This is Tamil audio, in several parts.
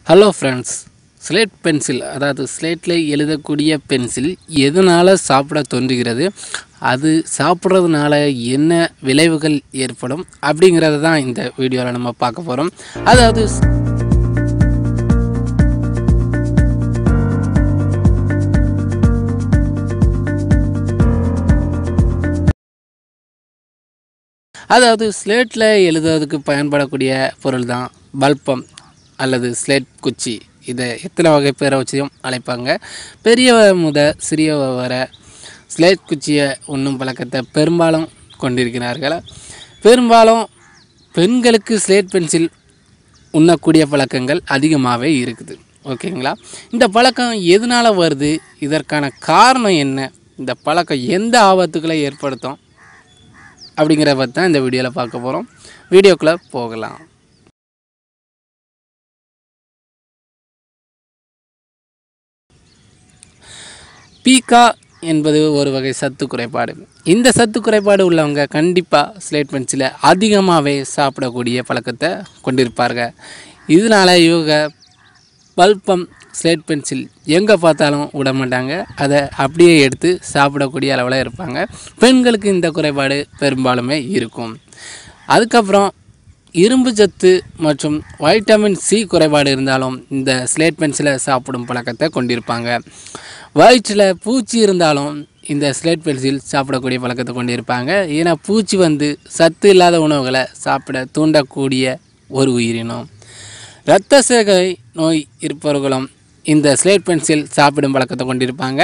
ஹலோ ஃப்ரெண்ட்ஸ் ஸ்லேட் பென்சில் அதாவது ஸ்லேட்டில் எழுதக்கூடிய பென்சில் எதனால் சாப்பிட தோன்றுகிறது அது சாப்பிட்றதுனால என்ன விளைவுகள் ஏற்படும் அப்படிங்கிறத தான் இந்த வீடியோவில் நம்ம பார்க்க போகிறோம் அதாவது அதாவது ஸ்லேட்டில் எழுதுறதுக்கு பயன்படக்கூடிய பொருள் தான் பல்பம் அல்லது ஸ்லேட் குச்சி இதை எத்தனை வகை பேரை வச்சியும் அழைப்பாங்க பெரியவ முத சிறியவ வர ஸ்லேட் குச்சியை உண்ணும் பழக்கத்தை பெரும்பாலும் கொண்டிருக்கிறார்கள் பெரும்பாலும் பெண்களுக்கு ஸ்லேட் பென்சில் உண்ணக்கூடிய பழக்கங்கள் அதிகமாகவே இருக்குது ஓகேங்களா இந்த பழக்கம் எதனால் வருது இதற்கான காரணம் என்ன இந்த பழக்கம் எந்த ஆபத்துக்களை ஏற்படுத்தும் அப்படிங்கிறத பற்றி தான் இந்த வீடியோவில் பார்க்க போகிறோம் வீடியோக்குள்ளே போகலாம் பீக்கா என்பது ஒரு வகை சத்து குறைபாடு இந்த சத்து குறைபாடு உள்ளவங்க கண்டிப்பாக ஸ்லேட் பென்சிலை அதிகமாகவே சாப்பிடக்கூடிய பழக்கத்தை கொண்டிருப்பார்கள் இதனால் இவங்க பல்பம் ஸ்லேட் பென்சில் எங்கே பார்த்தாலும் விட மாட்டாங்க அதை அப்படியே எடுத்து சாப்பிடக்கூடிய அளவில் இருப்பாங்க பெண்களுக்கு இந்த குறைபாடு பெரும்பாலுமே இருக்கும் அதுக்கப்புறம் இரும்பு சத்து மற்றும் வைட்டமின் சி குறைபாடு இருந்தாலும் இந்த ஸ்லேட் பென்சிலை சாப்பிடும் பழக்கத்தை கொண்டிருப்பாங்க வயிற்றில் பூச்சி இருந்தாலும் இந்த ஸ்லேட் பென்சில் சாப்பிடக்கூடிய பழக்கத்தை கொண்டிருப்பாங்க ஏன்னா பூச்சி வந்து சத்து இல்லாத உணவுகளை சாப்பிட தூண்டக்கூடிய ஒரு உயிரினம் இரத்த சேகை நோய் இருப்பவர்களும் இந்த ஸ்லேட் பென்சில் சாப்பிடும் பழக்கத்தை கொண்டிருப்பாங்க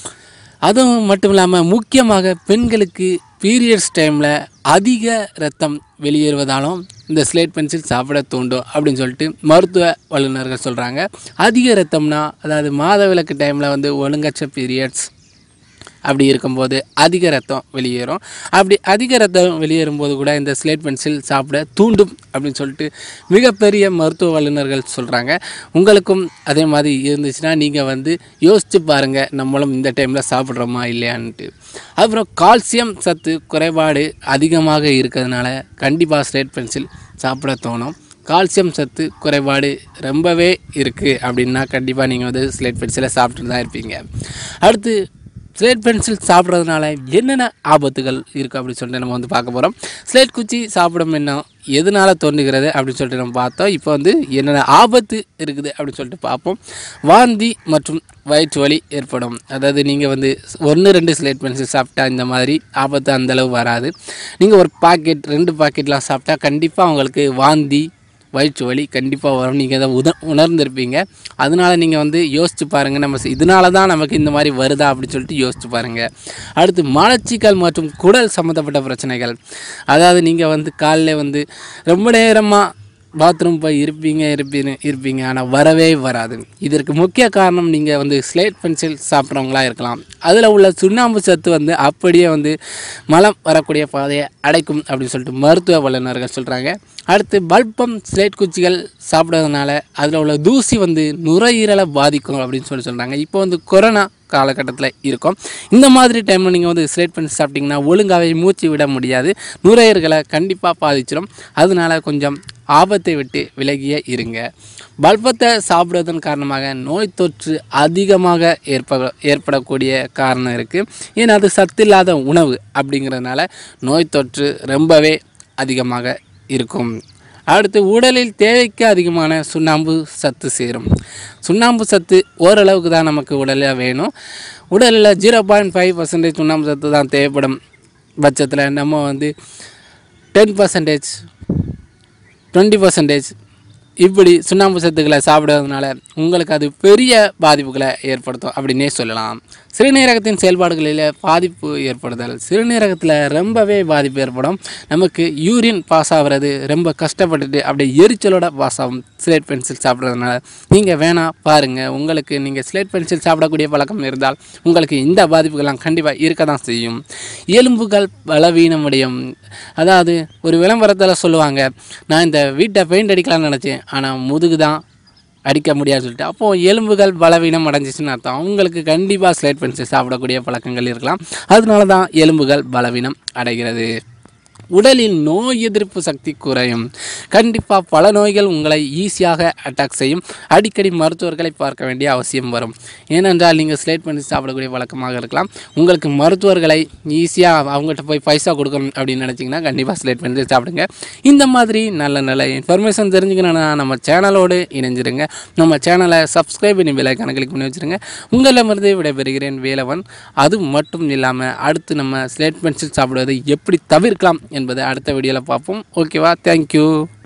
அதுவும் மட்டும் இல்லாமல் முக்கியமாக பெண்களுக்கு பீரியட்ஸ் டைமில் அதிக ரத்தம் வெளியேறுவதாலும் இந்த ஸ்லேட் பென்சில் சாப்பிட தூண்டும் அப்படின்னு சொல்லிட்டு மருத்துவ வல்லுநர்கள் சொல்கிறாங்க அதிக ரத்தம்னா அதாவது மாதவிலக்கு டைமில் வந்து ஒழுங்கற்ற பீரியட்ஸ் அப்படி இருக்கும்போது அதிக ரத்தம் வெளியேறும் அப்படி அதிக ரத்தம் வெளியேறும்போது கூட இந்த ஸ்லேட் பென்சில் சாப்பிட தூண்டும் அப்படின்னு சொல்லிட்டு மிகப்பெரிய மருத்துவ வல்லுநர்கள் சொல்கிறாங்க உங்களுக்கும் அதே மாதிரி இருந்துச்சுன்னா நீங்கள் வந்து யோசித்து பாருங்கள் நம்மளும் இந்த டைமில் சாப்பிட்றோமா இல்லையான்ட்டு அப்புறம் கால்சியம் சத்து குறைபாடு அதிகமாக இருக்கிறதுனால கண்டிப்பாக ஸ்லேட் பென்சில் சாப்பிட தோணும் கால்சியம் சத்து குறைபாடு ரொம்பவே இருக்குது அப்படின்னா கண்டிப்பாக நீங்கள் வந்து ஸ்லேட் பென்சிலை சாப்பிட்டு தான் இருப்பீங்க அடுத்து ஸ்லேட் பென்சில் சாப்பிட்றதுனால என்னென்ன ஆபத்துகள் இருக்குது அப்படின்னு சொல்லிட்டு நம்ம வந்து பார்க்க போகிறோம் ஸ்லேட் குச்சி சாப்பிடும் என்ன எதனால் தோன்றுகிறது அப்படின்னு சொல்லிட்டு நம்ம பார்த்தோம் இப்போ வந்து என்னென்ன ஆபத்து இருக்குது அப்படின்னு சொல்லிட்டு பார்ப்போம் வாந்தி மற்றும் வயிற்று வலி ஏற்படும் அதாவது நீங்கள் வந்து ஒன்று ரெண்டு ஸ்லேட் பென்சில் சாப்பிட்டா இந்த மாதிரி ஆபத்து அந்தளவு வராது நீங்கள் ஒரு பாக்கெட் ரெண்டு பாக்கெட்லாம் சாப்பிட்டா கண்டிப்பாக உங்களுக்கு வாந்தி வயிற்று வலி கண்டிப்பாக வரும் நீங்கள் அதை உத உணர்ந்திருப்பீங்க அதனால நீங்கள் வந்து யோசிச்சு பாருங்கள் நம்ம இதனால தான் நமக்கு இந்த மாதிரி வருதா அப்படின்னு சொல்லிட்டு யோசிச்சு பாருங்கள் அடுத்து மலச்சிக்கல் மற்றும் குடல் சம்மந்தப்பட்ட பிரச்சனைகள் அதாவது நீங்கள் வந்து காலையில் வந்து ரொம்ப நேரமாக பாத்ரூம் போய் இருப்பீங்க இருப்பீங்க இருப்பீங்க ஆனால் வரவே வராது இதற்கு முக்கிய காரணம் நீங்கள் வந்து ஸ்லேட் பென்சில் சாப்பிட்றவங்களா இருக்கலாம் அதில் உள்ள சுண்ணாம்பு சத்து வந்து அப்படியே வந்து மலம் வரக்கூடிய பாதையை அடைக்கும் அப்படின்னு சொல்லிட்டு மருத்துவ வல்லுநர்கள் சொல்கிறாங்க அடுத்து பல்பம் ஸ்லேட் குச்சிகள் சாப்பிட்றதுனால அதில் உள்ள தூசி வந்து நுரையீரலை பாதிக்கும் அப்படின்னு சொல்லி சொல்கிறாங்க இப்போ வந்து கொரோனா காலகட்டத்தில் இருக்கும் இந்த மாதிரி டைமில் நீங்கள் வந்து ஸ்லேட் பென்சில் சாப்பிட்டிங்கன்னா ஒழுங்காகவே மூச்சு விட முடியாது நுரையீரல்களை கண்டிப்பாக பாதிச்சிடும் அதனால கொஞ்சம் ஆபத்தை விட்டு விலகிய இருங்க பல்பத்தை சாப்பிடுவதன் காரணமாக நோய் தொற்று அதிகமாக ஏற்ப ஏற்படக்கூடிய காரணம் இருக்குது ஏன்னா அது சத்தில்லாத உணவு அப்படிங்கிறதுனால நோய் தொற்று ரொம்பவே அதிகமாக இருக்கும் அடுத்து உடலில் தேவைக்கு அதிகமான சுண்ணாம்பு சத்து சேரும் சுண்ணாம்பு சத்து ஓரளவுக்கு தான் நமக்கு உடலில் வேணும் உடலில் ஜீரோ பாயிண்ட் ஃபைவ் பர்சன்டேஜ் சுண்ணாம்பு சத்து தான் தேவைப்படும் பட்சத்தில் நம்ம வந்து டென் பர்சன்டேஜ் டுவெண்ட்டி பர்சன்டேஜ் இப்படி சுண்ணாம்பு சத்துக்களை சாப்பிடுறதுனால உங்களுக்கு அது பெரிய பாதிப்புகளை ஏற்படுத்தும் அப்படின்னே சொல்லலாம் சிறுநீரகத்தின் செயல்பாடுகளில் பாதிப்பு ஏற்படுதல் சிறுநீரகத்தில் ரொம்பவே பாதிப்பு ஏற்படும் நமக்கு யூரின் பாஸ் ஆகிறது ரொம்ப கஷ்டப்பட்டுட்டு அப்படியே எரிச்சலோட பாஸ் ஆகும் ஸ்லேட் பென்சில் சாப்பிட்றதுனால நீங்கள் வேணாம் பாருங்கள் உங்களுக்கு நீங்கள் ஸ்லேட் பென்சில் சாப்பிடக்கூடிய பழக்கம் இருந்தால் உங்களுக்கு இந்த பாதிப்புகள்லாம் கண்டிப்பாக இருக்க தான் செய்யும் எலும்புகள் பலவீனமடையும் அதாவது ஒரு விளம்பரத்தில் சொல்லுவாங்க நான் இந்த வீட்டை பெயிண்ட் அடிக்கலாம்னு நினச்சேன் ஆனால் முதுகு தான் அடிக்க முடியாது சொல்லிட்டு அப்போது எலும்புகள் பலவீனம் அடைஞ்சிச்சுன்னு அர்த்தம் அவங்களுக்கு கண்டிப்பாக ஸ்லேட் பென்சில் சாப்பிடக்கூடிய பழக்கங்கள் இருக்கலாம் அதனால தான் எலும்புகள் பலவீனம் அடைகிறது உடலில் நோய் எதிர்ப்பு சக்தி குறையும் கண்டிப்பாக பல நோய்கள் உங்களை ஈஸியாக அட்டாக் செய்யும் அடிக்கடி மருத்துவர்களை பார்க்க வேண்டிய அவசியம் வரும் ஏனென்றால் நீங்கள் ஸ்லேட் பண்ணி சாப்பிடக்கூடிய வழக்கமாக இருக்கலாம் உங்களுக்கு மருத்துவர்களை ஈஸியாக அவங்ககிட்ட போய் பைசா கொடுக்கணும் அப்படின்னு நினச்சிங்கன்னா கண்டிப்பாக ஸ்லேட் பண்ணி சாப்பிடுங்க இந்த மாதிரி நல்ல நல்ல இன்ஃபர்மேஷன் தெரிஞ்சுக்கணும்னா நம்ம சேனலோடு இணைஞ்சிருங்க நம்ம சேனலை சப்ஸ்கிரைப் பண்ணி விலைக்கான கிளிக் பண்ணி வச்சுருங்க உங்களிடமிருந்து விடைபெறுகிறேன் வேலவன் அது மட்டும் இல்லாமல் அடுத்து நம்ம ஸ்லேட் பென்சில் சாப்பிடுவதை எப்படி தவிர்க்கலாம் என்பதை அடுத்த வீடியோவில் பார்ப்போம் ஓகேவா தேங்க்யூ